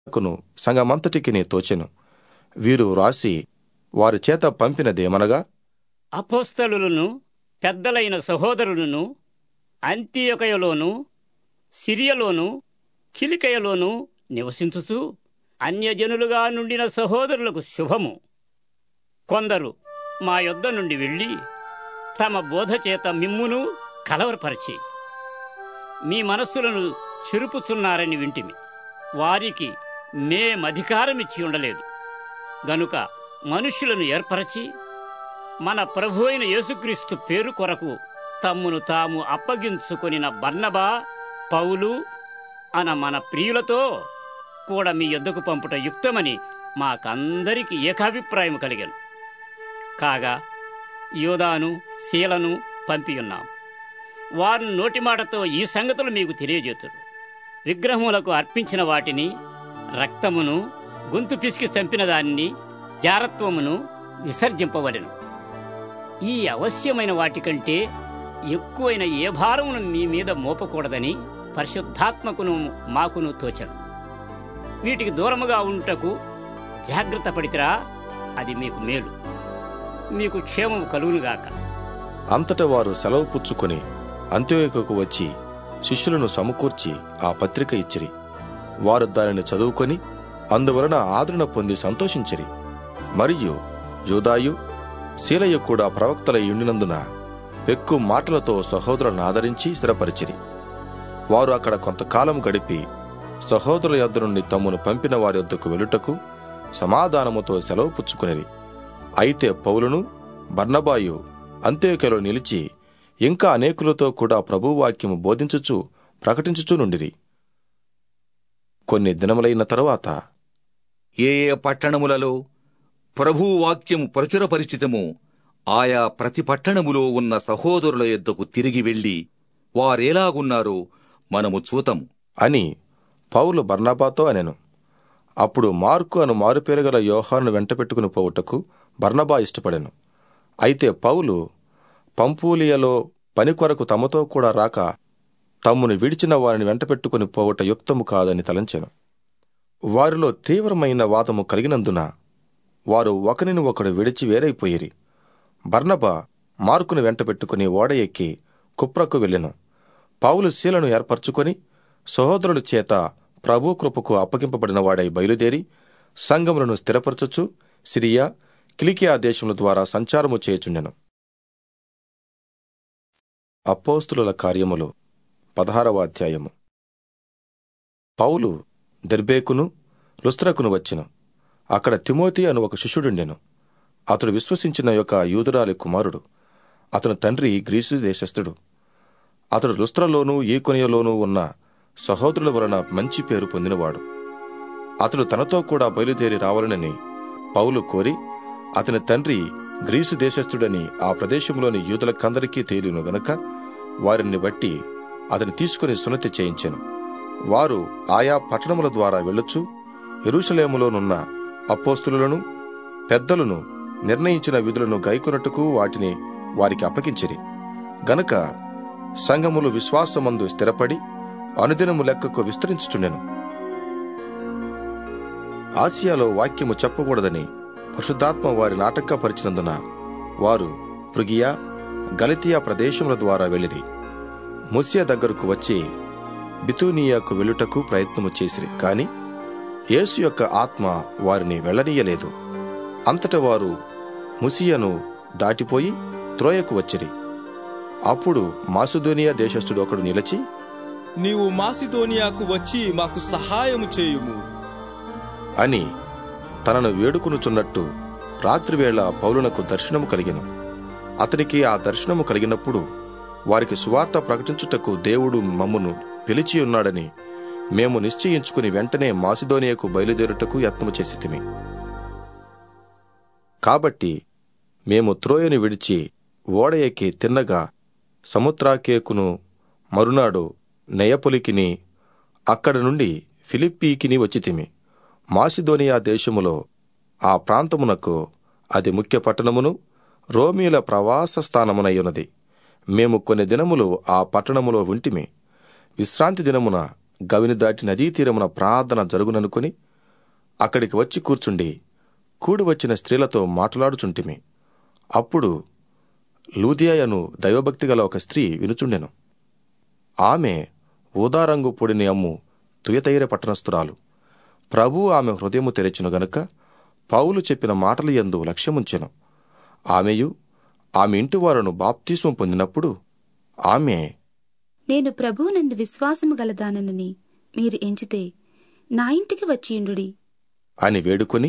కును సంగమంతటికి తోచెను వీరు వ్రాసి వారి చేత పంపినదేమనగా అపోస్తలులను పెద్దలైన సహోదరులను అంత్యొకయలోను సిరియలోను కిలికయలోను నివసించుచు అన్యజనులుగా నుండిన సహోదరులకు శుభము కొందరు మా యొద్ద నుండి వెళ్ళి తమ బోధ చేత మిమ్మును కలవరపరిచి మీ మనస్సులను చెరుపుచున్నారని వింటిమి వారికి మేమధికారమిచ్చి ఉండలేదు గనుక మనుష్యులను ఏర్పరచి మన ప్రభు అయిన యేసుక్రీస్తు పేరు కొరకు తమ్మును తాము అప్పగించుకొనిన బర్నబా పౌలు అన మన ప్రియులతో కూడా మీ యొద్దకు పంపుట యుక్తమని మాకందరికి ఏకాభిప్రాయం కలిగాను కాగా యోదాను శీలను పంపియున్నాం వారు నోటి మాటతో ఈ సంగతులు మీకు తెలియజేతురు విగ్రహములకు అర్పించిన వాటిని రక్తమును గొంతు పిసికి చంపిన దానిని జారత్వమును విసర్జింపవలెను ఈ అవశ్యమైన వాటికంటే ఎక్కువైన ఏ భారమును మీ మీద మోపకూడదని పరిశుద్ధాత్మకును మాకును తోచను వీటికి దూరముగా ఉంటకు జాగ్రత్త పడితేరా అది మీకు మేలు మీకు క్షేమము కలుగునుగాక అంతట వారు సెలవు పుచ్చుకొని అంత్యోయకు వచ్చి శిష్యులను సమకూర్చి ఆ పత్రిక ఇచ్చిరి వారు దానిని చదువుకొని అందువలన ఆదరణ పొంది సంతోషించిరి మరియు యూదాయు శీలయ్య కూడా ప్రవక్తలై ఉండినందున పెక్కు మాటలతో సహోదరులను ఆదరించి స్థిరపరిచిరి వారు అక్కడ కొంతకాలం గడిపి సహోదరుల యొద్ద నుండి తమ్మును పంపిన వారి యొద్దకు వెలుటకు సమాధానముతో సెలవు పుచ్చుకునిరి అయితే పౌలును బర్నబాయు అంత్యోకలో నిలిచి ఇంకా అనేకులతో కూడా ప్రభువాక్యము బోధించుచు ప్రకటించుచూ నుండిరి కొన్ని దినములైన తరువాత ఏ ఏ పట్టణములలో ప్రభువు వాక్యము ప్రచురపరిచితమో ఆయా ప్రతి పట్టణములో ఉన్న సహోదరుల యొద్దకు తిరిగి వెళ్లి వారేలాగున్నారో మనము చూతము అని పౌలు బర్నబాతో అనెను అప్పుడు మార్కు అను మారుపేరు గల యోహాను వెంట పెట్టుకుని పోవుటకు బర్నబా ఇష్టపడెను అయితే పౌలు పంపూలియలో పని కొరకు తమతో కూడా రాక తమ్మును విడిచిన వారిని వెంట పెట్టుకుని పోవుట యుక్తము కాదని తలంచెను వారిలో తీవ్రమైన వాదము కలిగినందున వారు ఒకరిని ఒకడు విడిచి వేరైపోయిరి బర్నబా మార్కును వెంట పెట్టుకుని ఓడ ఎక్కి కుప్రకు వెళ్ళెను పౌలు శీలను ఏర్పరచుకొని సహోదరుల చేత ప్రభు కృపకు అప్పగింపబడిన వాడై బయలుదేరి సంఘములను స్థిరపరచుచు సిరియా కిలికియా దేశముల ద్వారా సంచారము చేయుచుండెను అపోస్తుల కార్యములు పదహారవ అధ్యాయము పౌలు దెర్బేకును లుస్త్రకును వచ్చెను అక్కడ తిమోతి అను ఒక శిష్యుడుండెను అతడు విశ్వసించిన యొక్క యూదురాలి కుమారుడు అతని తండ్రి గ్రీసు దేశస్థుడు అతడు లుస్త్రలోనూ ఈకొనియలోనూ ఉన్న సహోదరుల వలన మంచి పేరు పొందినవాడు అతడు తనతో కూడా బయలుదేరి రావాలనని పౌలు కోరి అతని తండ్రి గ్రీసు దేశస్థుడని ఆ ప్రదేశంలోని యూదులకందరికీ తేలిను గనుక వారిని బట్టి అతని తీసుకుని సున్నతి చేయించెను వారు ఆయా పట్టణముల ద్వారా వెళ్ళొచ్చు ఎరుషలేములోనున్న అపోస్తులను పెద్దలను నిర్ణయించిన విధులను గైకొనట్టుకు వాటిని వారికి అప్పగించిరి గనుక సంఘములు విశ్వాసమందు స్థిరపడి అనుదినము లెక్కకు విస్తరించుచుండెను ఆసియాలో వాక్యము చెప్పకూడదని పరిశుద్ధాత్మ వారి నాటకపరిచినందున వారు పృగియా గలితియా ప్రదేశముల ద్వారా వెళ్ళిరి ముసియా దగ్గరకు వచ్చి బితూనియాకు వెళ్ళుటకు ప్రయత్నము చేసిరి కాని యేసు యొక్క ఆత్మ వారిని వెళ్ళనీయలేదు అంతట వారు ముసియను దాటిపోయి త్రోయకు వచ్చిరి అప్పుడు మాసుదోనియా దేశస్థుడు ఒకడు నిలిచి నీవు మాసిదోనియాకు వచ్చి మాకు సహాయము చేయుము అని తనను వేడుకొనుచున్నట్టు రాత్రివేళ పౌలునకు దర్శనము కలిగెను అతనికి ఆ దర్శనము కలిగినప్పుడు వారికి సువార్త ప్రకటించుటకు దేవుడు మమ్మును పిలిచి ఉన్నాడని మేము నిశ్చయించుకుని వెంటనే మాసిదోనియకు బయలుదేరుటకు యత్నము చేసితిమి కాబట్టి మేము త్రోయని విడిచి ఓడ ఎక్కి తిన్నగా సముద్రాకేకును మరునాడు నెయపొలికిని అక్కడ నుండి ఫిలిప్పీకిని వచ్చితిమి మాసిదోనియా దేశములో ఆ ప్రాంతమునకు అది ముఖ్య పట్టణమును రోమీల ప్రవాస స్థానమునయ్యున్నది మేము కొన్ని దినములు ఆ పట్టణములో ఉంటిమి విశ్రాంతి దినమున గవిని దాటి నదీ తీరమున ప్రార్థన జరుగుననుకుని అక్కడికి వచ్చి కూర్చుండి కూడి వచ్చిన స్త్రీలతో మాట్లాడుచుంటిమి అప్పుడు లూదియాయను దైవభక్తి గల ఒక స్త్రీ వినుచుండెను ఆమె ఊదారంగు పొడిని అమ్ము తుయతైర పట్టణస్థురాలు ప్రభు ఆమె హృదయము తెరచును గనుక పౌలు చెప్పిన మాటలు యందు లక్ష్యముంచెను ఆమెయు ఆమె ఇంటి వారును బాప్తిస్వం పొందినప్పుడు ఆమె నేను ప్రభువునందు విశ్వాసము గలదానని మీరు ఎంచితే నా ఇంటికి వచ్చియుండుడి అని వేడుకొని